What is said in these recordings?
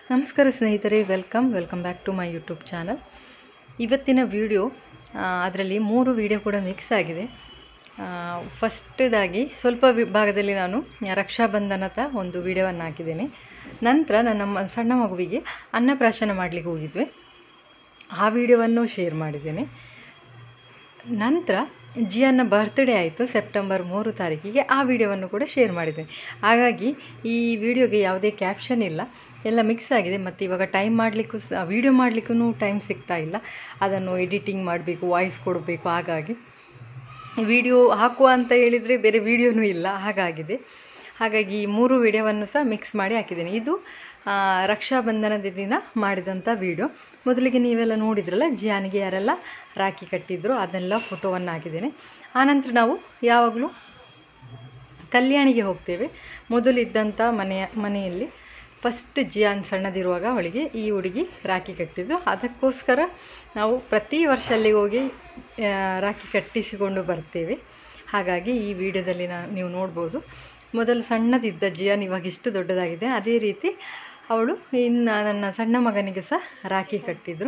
ನಮಸ್ಕಾರ ಸ್ನೇಹಿತರೆ welcome welcome back to my YouTube channel ಇವತ್ತಿನ ವಿಡಿಯೋ ಅದರಲ್ಲಿ ಮೂರು ವಿಡಿಯೋ ಕೂಡ ಮಿಕ್ಸ್ ಆಗಿದೆ ಫಸ್ಟದಾಗಿ ಸ್ವಲ್ಪ ವಿ- ಭಾಗದಲ್ಲಿ ನಾನು ರಕ್ಷಾಬಂಧನದ ಒಂದು ವಿಡಿಯೋವನ್ನು ಹಾಕಿದ್ದೇನೆ ನಂತರ ನನ್ನ ಮ- ಸಣ್ಣ ಮಗುವಿಗೆ ಅನ್ನಪ್ರಾಶನ ಮಾಡಲಿಕ್ಕೆ ಹೋಗಿದ್ವಿ ಆ ವಿಡಿಯೋವನ್ನು ಶೇರ್ ಮಾಡಿದ್ದೇನೆ ನಂತರ ಜಿಯನ್ನ ಬರ್ತ್ಡೇ ಆಯಿತು ಸೆಪ್ಟೆಂಬರ್ ಮೂರು ತಾರೀಕಿಗೆ ಆ ವಿಡಿಯೋವನ್ನು ಕೂಡ ಶೇರ್ ಮಾಡಿದ್ದೇನೆ ಹಾಗಾಗಿ ಈ ವಿಡಿಯೋಗೆ ಯಾವುದೇ ಕ್ಯಾಪ್ಷನ್ ಇಲ್ಲ ಎಲ್ಲ ಮಿಕ್ಸ್ ಆಗಿದೆ ಮತ್ತು ಇವಾಗ ಟೈಮ್ ಮಾಡಲಿಕ್ಕೂ ಸ ವಿಡಿಯೋ ಮಾಡಲಿಕ್ಕೂ ಟೈಮ್ ಸಿಗ್ತಾ ಇಲ್ಲ ಅದನ್ನು ಎಡಿಟಿಂಗ್ ಮಾಡಬೇಕು ವಾಯ್ಸ್ ಕೊಡಬೇಕು ಹಾಗಾಗಿ ವಿಡಿಯೋ ಹಾಕುವ ಅಂತ ಹೇಳಿದರೆ ಬೇರೆ ವಿಡಿಯೋನೂ ಇಲ್ಲ ಹಾಗಾಗಿದೆ ಹಾಗಾಗಿ ಈ ಮೂರು ವಿಡಿಯೋವನ್ನು ಸಹ ಮಿಕ್ಸ್ ಮಾಡಿ ಹಾಕಿದ್ದೀನಿ ಇದು ಆ, ರಕ್ಷಾಬಂಧನದ ದಿನ ಮಾಡಿದಂಥ ವಿಡಿಯೋ ಮೊದಲಿಗೆ ನೀವೆಲ್ಲ ನೋಡಿದ್ರಲ್ಲ ಜಿಯಾನಿಗೆ ಯಾರೆಲ್ಲ ರಾಖಿ ಕಟ್ಟಿದ್ರು ಅದೆಲ್ಲ ಫೋಟೋವನ್ನು ಹಾಕಿದ್ದೇನೆ ಆನಂತರ ನಾವು ಯಾವಾಗಲೂ ಕಲ್ಯಾಣಿಗೆ ಹೋಗ್ತೇವೆ ಮೊದಲಿದ್ದಂಥ ಮನೆಯ ಮನೆಯಲ್ಲಿ ಫಸ್ಟ್ ಜಿಯಾನ್ ಸಣ್ಣದಿರುವಾಗ ಅವಳಿಗೆ ಈ ಹುಡುಗಿ ರಾಖಿ ಕಟ್ಟಿದ್ದು ಅದಕ್ಕೋಸ್ಕರ ನಾವು ಪ್ರತಿ ವರ್ಷ ಅಲ್ಲಿಗೆ ಹೋಗಿ ಆ, ರಾಖಿ ಕಟ್ಟಿಸಿಕೊಂಡು ಬರ್ತೇವೆ ಹಾಗಾಗಿ ಈ ವಿಡಿಯೋದಲ್ಲಿ ನಾ ನೀವು ನೋಡ್ಬೋದು ಮೊದಲು ಸಣ್ಣದಿದ್ದ ಜಿಯಾನ್ ಇವಾಗ ಇಷ್ಟು ದೊಡ್ಡದಾಗಿದೆ ಅದೇ ರೀತಿ ಅವಳು ಇನ್ನು ನನ್ನ ಸಣ್ಣ ಮಗನಿಗೆ ಸಹ ರಾಖಿ ಕಟ್ಟಿದ್ರು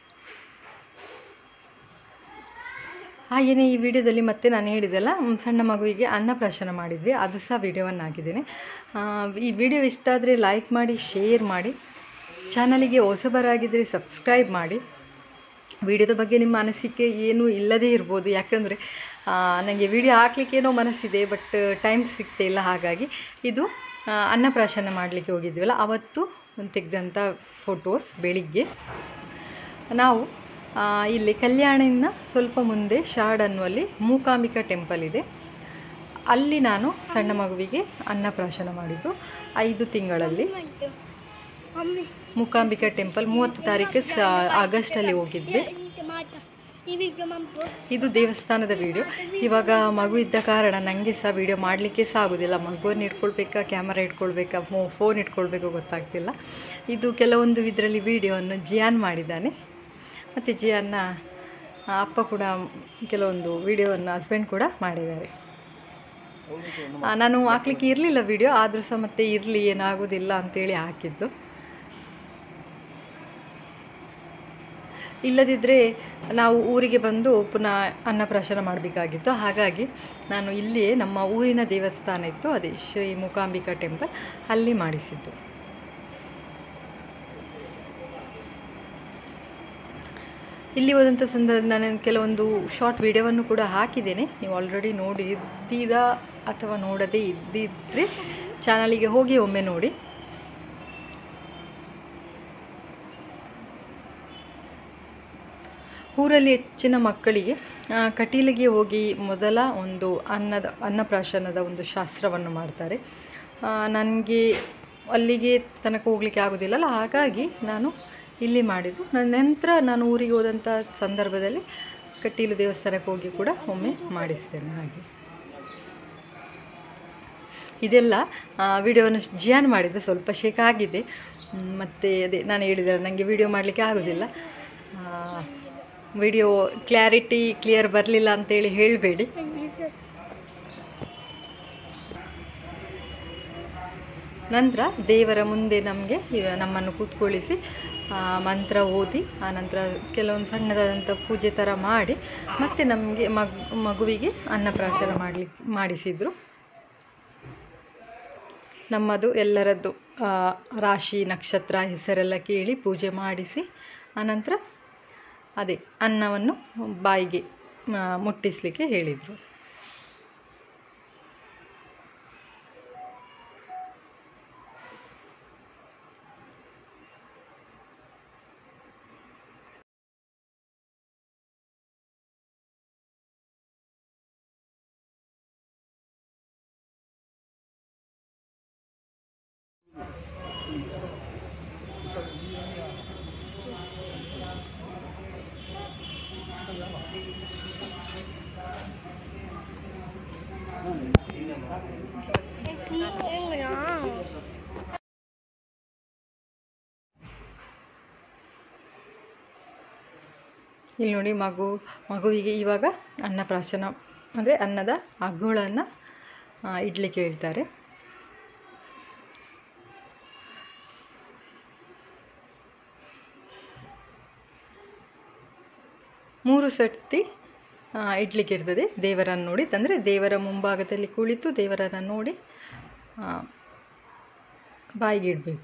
ಹಾಗೆಯೇ ಈ ವಿಡಿಯೋದಲ್ಲಿ ಮತ್ತೆ ನಾನು ಹೇಳಿದೆಲ್ಲ ಮ್, ಸಣ್ಣ ಮಗುವಿಗೆ ಅನ್ನಪ್ರಾಶನ ಮಾಡಿದ್ವಿ ಅದು ಸಹ ವಿಡಿಯೋವನ್ನು ಹಾಕಿದ್ದೇನೆ ಆ, ಈ ವಿಡಿಯೋ ಇಷ್ಟ ಆದರೆ ಲೈಕ್ ಮಾಡಿ ಶೇರ್ ಮಾಡಿ ಚಾನಲಿಗೆ ಹೊಸಬರಾಗಿದ್ದರೆ ಸಬ್ಸ್ಕ್ರೈಬ್ ಮಾಡಿ ವಿಡಿಯೋದ ಬಗ್ಗೆ ನಿಮ್ಮ ಅನಿಸಿಕೆ ಏನೂ ಇಲ್ಲದೇ ಇರ್ಬೋದು ಯಾಕಂದರೆ ನನಗೆ ವಿಡಿಯೋ ಹಾಕ್ಲಿಕ್ಕೆ ಏನೋ ಮನಸ್ಸಿದೆ ಬಟ್ ಟೈಮ್ ಸಿಗ್ತಾ ಇಲ್ಲ ಹಾಗಾಗಿ ಇದು ಆ, ಅನ್ನಪ್ರಾಶನ ಮಾಡಲಿಕ್ಕೆ ಹೋಗಿದ್ವಲ್ಲ ಅವತ್ತು ತೆಗೆದಂಥ ಫೋಟೋಸ್ ಬೆಳಿಗ್ಗೆ ನಾವು ಆ, ಇಲ್ಲಿ ಕಲ್ಯಾಣಿನ ಸ್ವಲ್ಪ ಮುಂದೆ ಶಾಡ್ ಅನ್ನುವಲ್ಲಿ ಮೂಕಾಂಬಿಕಾ ಟೆಂಪಲ್ ಇದೆ ಅಲ್ಲಿ ನಾನು ಸಣ್ಣ ಮಗುವಿಗೆ ಅನ್ನಪ್ರಾಶನ ಮಾಡಿದ್ದು ಐದು ತಿಂಗಳಲ್ಲಿ ಮೂಕಾಂಬಿಕಾ ಟೆಂಪಲ್ ಮೂವತ್ತು ತಾರೀಕು ಸ ಆಗಸ್ಟಲ್ಲಿ ಹೋಗಿದ್ವಿ ಇದು ದೇವಸ್ಥಾನದ ವಿಡಿಯೋ ಇವಾಗ ಮಗು ಇದ್ದ ಕಾರಣ ನನಗೆ ಸಹ ವಿಡಿಯೋ ಮಾಡಲಿಕ್ಕೆ ಸಹ ಆಗೋದಿಲ್ಲ ಮಗುವನ್ನು ಇಟ್ಕೊಳ್ಬೇಕಾ ಕ್ಯಾಮರಾ ಇಟ್ಕೊಳ್ಬೇಕಾ ಮೋ ಫೋನ್ ಇಟ್ಕೊಳ್ಬೇಕೋ ಗೊತ್ತಾಗ್ತಿಲ್ಲ ಇದು ಕೆಲವೊಂದು ಇದರಲ್ಲಿ ವಿಡಿಯೋವನ್ನು ಜಿಯಾನ್ ಮಾಡಿದ್ದಾನೆ ಮತ್ತು ಜಿಯಾನ್ನ ಅಪ್ಪ ಕೂಡ ಕೆಲವೊಂದು ವಿಡಿಯೋವನ್ನು ಹಸ್ಬೆಂಡ್ ಕೂಡ ಮಾಡಿದ್ದಾರೆ ಆ, ನಾನು ಹಾಕ್ಲಿಕ್ಕೆ ಇರಲಿಲ್ಲ ವಿಡಿಯೋ ಆದರೂ ಸಹ ಮತ್ತೆ ಇರಲಿ ಏನಾಗೋದಿಲ್ಲ ಅಂತೇಳಿ ಹಾಕಿದ್ದು ಇಲ್ಲದಿದ್ದರೆ ನಾವು ಊರಿಗೆ ಬಂದು ಪುನಃ ಅನ್ನಪ್ರಾಶನ ಮಾಡಬೇಕಾಗಿತ್ತು ಹಾಗಾಗಿ ನಾನು ಇಲ್ಲಿಯೇ ನಮ್ಮ ಊರಿನ ದೇವಸ್ಥಾನ ಇತ್ತು ಅದೇ ಶ್ರೀ ಮೂಕಾಂಬಿಕಾ ಟೆಂಪಲ್ ಅಲ್ಲಿ ಮಾಡಿಸಿದ್ದು ಇಲ್ಲಿ ಹೋದಂಥ ಸಂದರ್ಭ ನಾನು ಕೆಲವೊಂದು ಶಾರ್ಟ್ ವಿಡಿಯೋವನ್ನು ಕೂಡ ಹಾಕಿದ್ದೇನೆ ನೀವು ಆಲ್ರೆಡಿ ನೋಡಿದ್ದೀರಾ ಅಥವಾ ನೋಡದೇ ಇದ್ದಿದ್ದರೆ ಚಾನಲಿಗೆ ಹೋಗಿ ಒಮ್ಮೆ ನೋಡಿ ಊರಲ್ಲಿ ಹೆಚ್ಚಿನ ಮಕ್ಕಳಿಗೆ ಆ, ಕಟೀಲಿಗೆ ಹೋಗಿ ಮೊದಲ ಒಂದು ಅನ್ನದ ಅನ್ನಪ್ರಾಶನದ ಒಂದು ಶಾಸ್ತ್ರವನ್ನು ಮಾಡ್ತಾರೆ ನನಗೆ ಅಲ್ಲಿಗೆ ತನಕ ಹೋಗಲಿಕ್ಕೆ ಆಗೋದಿಲ್ಲಲ್ಲ ಹಾಗಾಗಿ ನಾನು ಇಲ್ಲಿ ಮಾಡಿದ್ದು ನನ್ನ ನಂತರ ನಾನು ಊರಿಗೆ ಹೋದಂಥ ಸಂದರ್ಭದಲ್ಲಿ ಕಟೀಲು ದೇವಸ್ಥಾನಕ್ಕೆ ಹೋಗಿ ಕೂಡ ಒಮ್ಮೆ ಮಾಡಿಸ್ತೇನೆ ಹಾಗೆ ಇದೆಲ್ಲ ವಿಡಿಯೋವನ್ನು ಜಿಯಾನ್ ಮಾಡಿದ್ದು ಸ್ವಲ್ಪ ಶೇಕ್ ಆಗಿದೆ ಮ್, ಮತ್ತೆ ಅದೇ ನಾನು ಹೇಳಿದರೆ ನನಗೆ ವಿಡಿಯೋ ಮಾಡಲಿಕ್ಕೆ ಆಗೋದಿಲ್ಲ ವಿಡಿಯೋ ಕ್ಲಾರಿಟಿ ಕ್ಲಿಯರ್ ಬರಲಿಲ್ಲ ಅಂತೇಳಿ ಹೇಳಬೇಡಿ ನಂತರ ದೇವರ ಮುಂದೆ ನಮಗೆ ನಮ್ಮನ್ನು ಕೂತ್ಕೊಳ್ಳಿಸಿ ಆ, ಮಂತ್ರ ಓದಿ ಆನಂತರ ಕೆಲವೊಂದು ಸಣ್ಣದಾದಂಥ ಪೂಜೆ ಥರ ಮಾಡಿ ಮತ್ತು ನಮಗೆ ಮಗು ಮಗುವಿಗೆ ಅನ್ನಪ್ರಾಶನ ಮಾಡಲಿ ಮಾಡಿಸಿದರು ನಮ್ಮದು ಎಲ್ಲರದ್ದು ಆ, ರಾಶಿ ನಕ್ಷತ್ರ ಹೆಸರೆಲ್ಲ ಕೇಳಿ ಪೂಜೆ ಮಾಡಿಸಿ ಆನಂತರ ಅದೇ ಅನ್ನವನ್ನು ಬಾಯಿಗೆ ಆ, ಮುಟ್ಟಿಸಲಿಕ್ಕೆ ಹೇಳಿದರು ಇಲ್ಲಿ ನೋಡಿ ಮಗು ಮಗುವಿಗೆ ಇವಾಗ ಅನ್ನಪ್ರಾಶನ ಅಂದರೆ ಅನ್ನದ ಅಗ್ಗುಗಳನ್ನು ಇಡ್ಲಿಕ್ಕೆ ಹೇಳ್ತಾರೆ ಮೂರು ಸರ್ತಿ ಆ, ಇಡ್ಲಿಕ್ಕೆ ಇರ್ತದೆ ದೇವರನ್ನು ನೋಡಿ ತಂದರೆ ದೇವರ ಮುಂಭಾಗದಲ್ಲಿ ಕುಳಿತು ದೇವರನ್ನು ನೋಡಿ ಆ, ಬಾಯಿಗೆ ಇಡಬೇಕು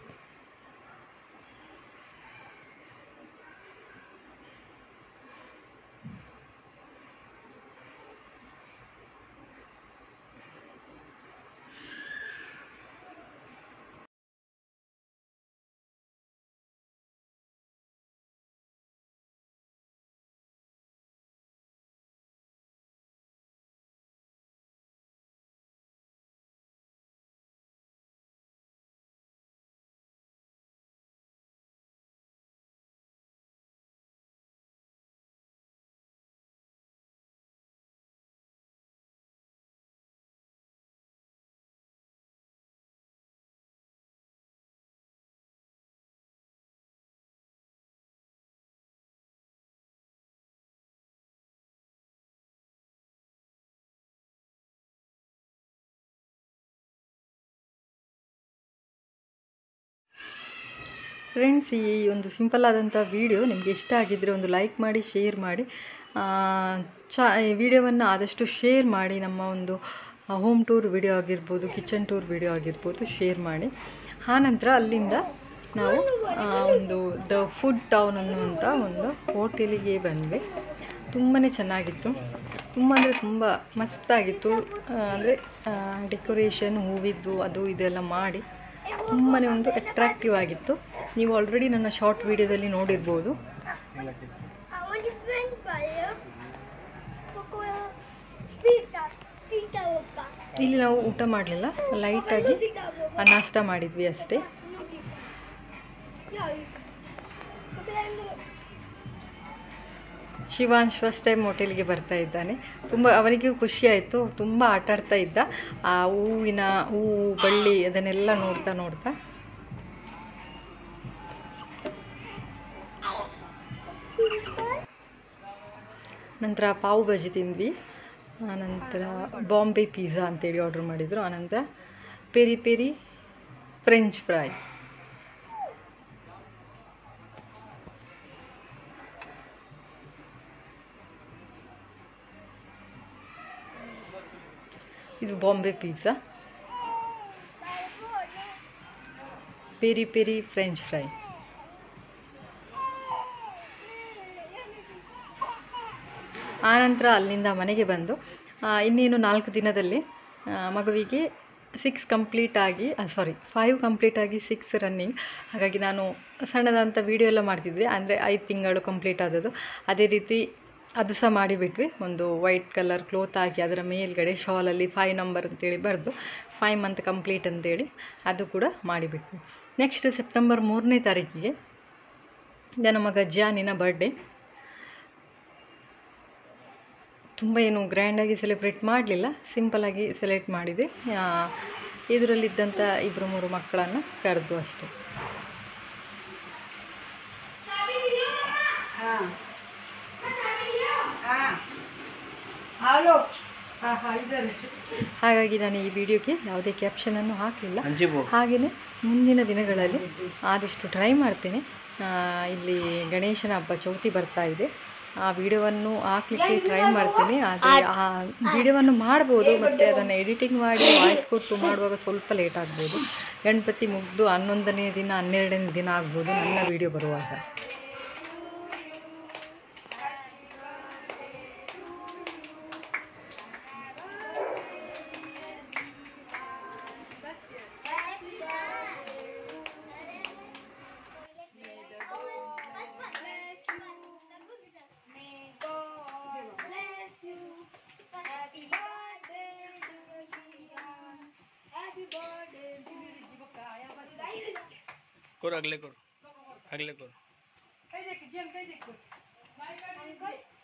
ಫ್ರೆಂಡ್ಸ್ ಈ ಒಂದು ಸಿಂಪಲ್ ಆದಂಥ ವಿಡಿಯೋ ನಿಮಗೆ ಇಷ್ಟ ಆಗಿದ್ದರೆ ಒಂದು ಲೈಕ್ ಮಾಡಿ ಶೇರ್ ಮಾಡಿ ಆ, ಚ ಈ ವಿಡಿಯೋವನ್ನು ಆದಷ್ಟು ಶೇರ್ ಮಾಡಿ ನಮ್ಮ ಒಂದು ಹೋಮ್ ಟೂರ್ ವಿಡಿಯೋ ಆಗಿರ್ಬೋದು ಕಿಚನ್ ಟೂರ್ ವಿಡಿಯೋ ಆಗಿರ್ಬೋದು ಶೇರ್ ಮಾಡಿ ಆನಂತರ ಅಲ್ಲಿಂದ ನಾವು ಆ, ಒಂದು ದ ಫುಡ್ ಟೌನ್ ಅನ್ನುವಂಥ ಒಂದು ಹೋಟೆಲಿಗೆ ಬಂದ್ವಿ ತುಂಬಾ ಚೆನ್ನಾಗಿತ್ತು ತುಂಬ ಅಂದರೆ ತುಂಬ ಮಸ್ತಾಗಿತ್ತು ಅಂದರೆ ಡೆಕೋರೇಷನ್ ಹೂವಿದ್ದು ಅದು ಇದೆಲ್ಲ ಮಾಡಿ ತುಂಬಾ ಒಂದು ಅಟ್ರಾಕ್ಟಿವ್ ಆಗಿತ್ತು ನೀವು ಆಲ್ರೆಡಿ ನನ್ನ ಶಾರ್ಟ್ ವಿಡಿಯೋದಲ್ಲಿ ನೋಡಿರ್ಬೋದು I want to friend fire. Pita, pita oppa. ಇಲ್ಲಿ ನಾವು ಊಟ ಮಾಡಲಿಲ್ಲ ಲೈಟಾಗಿ Pita oppa. ನಾಷ್ಟ ಮಾಡಿದ್ವಿ ಅಷ್ಟೇ Yeah. ಶಿವಾಂಶ್ ಫಸ್ಟ್ ಟೈಮ್ ಹೋಟೆಲ್ಗೆ ಬರ್ತಾ ಇದ್ದಾನೆ ತುಂಬ ಅವನಿಗೂ ಖುಷಿ ಆಯಿತು ತುಂಬ ಆಟ ಆಡ್ತಾ ಇದ್ದ ಆ ಹೂವಿನ ಹೂವು ಬಳ್ಳಿ ಅದನ್ನೆಲ್ಲ ನೋಡ್ತಾ ನೋಡ್ತಾ ನಂತರ ಪಾವು ಭಾಜಿ ತಿಂದ್ವಿ ಆನಂತರ ಬಾಂಬೆ ಪಿಜ್ಜಾ ಅಂತೇಳಿ ಆರ್ಡ್ರ್ ಮಾಡಿದರು ಆನಂತರ ಪೆರಿ ಪೆರಿ ಫ್ರೆಂಚ್ ಫ್ರೈ ಇದು Bombay pizza peri peri French fry ಆನಂತರ ಅಲ್ಲಿಂದ ಮನೆಗೆ ಬಂದು ಆ, ಇನ್ನೇನು ನಾಲ್ಕು ದಿನದಲ್ಲಿ ಆ, ಮಗುವಿಗೆ ಸಿಕ್ಸ್ ಕಂಪ್ಲೀಟ್ ಆಗಿ ಸಾರಿ ಫೈವ್ ಕಂಪ್ಲೀಟ್ ಆಗಿ ಸಿಕ್ಸ್ ರನ್ನಿಂಗ್ ಹಾಗಾಗಿ ನಾನು ಸಣ್ಣದಂಥ ವೀಡಿಯೋ ಎಲ್ಲ ಮಾಡ್ತಿದ್ದೆ ಅಂದರೆ ಐದು ತಿಂಗಳು ಕಂಪ್ಲೀಟ್ ಆದದ್ದು ಅದೇ ರೀತಿ ಅದು ಸಹ ಮಾಡಿಬಿಟ್ವಿ ಒಂದು ವೈಟ್ ಕಲರ್ ಕ್ಲೋತ್ ಹಾಕಿ ಅದರ ಮೇಲ್ಗಡೆ ಶಾಲಲ್ಲಿ ಫೈವ್ ನಂಬರ್ ಅಂತೇಳಿ ಬರೆದು ಫೈವ್ ಮಂತ್ ಕಂಪ್ಲೀಟ್ ಅಂತೇಳಿ ಅದು ಕೂಡ ಮಾಡಿಬಿಟ್ವಿ ನೆಕ್ಸ್ಟ್ ಸೆಪ್ಟೆಂಬರ್ ಮೂರನೇ ತಾರೀಕಿಗೆ ನನ್ನ ಮಗ ಜಾನಿನ ಬರ್ಡೇ ತುಂಬ ಏನು ಗ್ರ್ಯಾಂಡಾಗಿ ಸೆಲೆಬ್ರೇಟ್ ಮಾಡಲಿಲ್ಲ ಸಿಂಪಲಾಗಿ ಸೆಲೆಕ್ಟ್ ಮಾಡಿದೆ ಆ, ಇದರಲ್ಲಿದ್ದಂಥ ಇಬ್ಬರು ಮೂರು ಮಕ್ಕಳನ್ನು ಕರೆದು ಅಷ್ಟೇ ಹಾಗಾಗಿ ನಾನು ಈ ವಿಡಿಯೋಗೆ ಯಾವುದೇ ಕ್ಯಾಪ್ಷನನ್ನು ಹಾಕಲಿಲ್ಲ ಹಾಗೆಯೇ ಮುಂದಿನ ದಿನಗಳಲ್ಲಿ ಆದಷ್ಟು ಟ್ರೈ ಮಾಡ್ತೇನೆ ಆ, ಇಲ್ಲಿ ಗಣೇಶನ ಹಬ್ಬ ಚೌತಿ ಬರ್ತಾ ಇದೆ ಆ ವಿಡಿಯೋವನ್ನು ಹಾಕ್ಲಿಕ್ಕೆ ಟ್ರೈ ಮಾಡ್ತೀನಿ ಆದರೆ ಆ ವಿಡಿಯೋವನ್ನು ಮಾಡ್ಬೋದು ಮತ್ತು ಅದನ್ನು ಎಡಿಟಿಂಗ್ ಮಾಡಿ ವಾಯ್ಸ್ ಕೊಟ್ಟು ಮಾಡುವಾಗ ಸ್ವಲ್ಪ ಲೇಟ್ ಆಗ್ಬೋದು ಗಣಪತಿ ಮುಗಿದು ಹನ್ನೊಂದನೇ ದಿನ ಹನ್ನೆರಡನೇ ದಿನ ಆಗ್ಬೋದು ನನ್ನ ವಿಡಿಯೋ ಬರುವಾಗ करो अगले करो अगले करो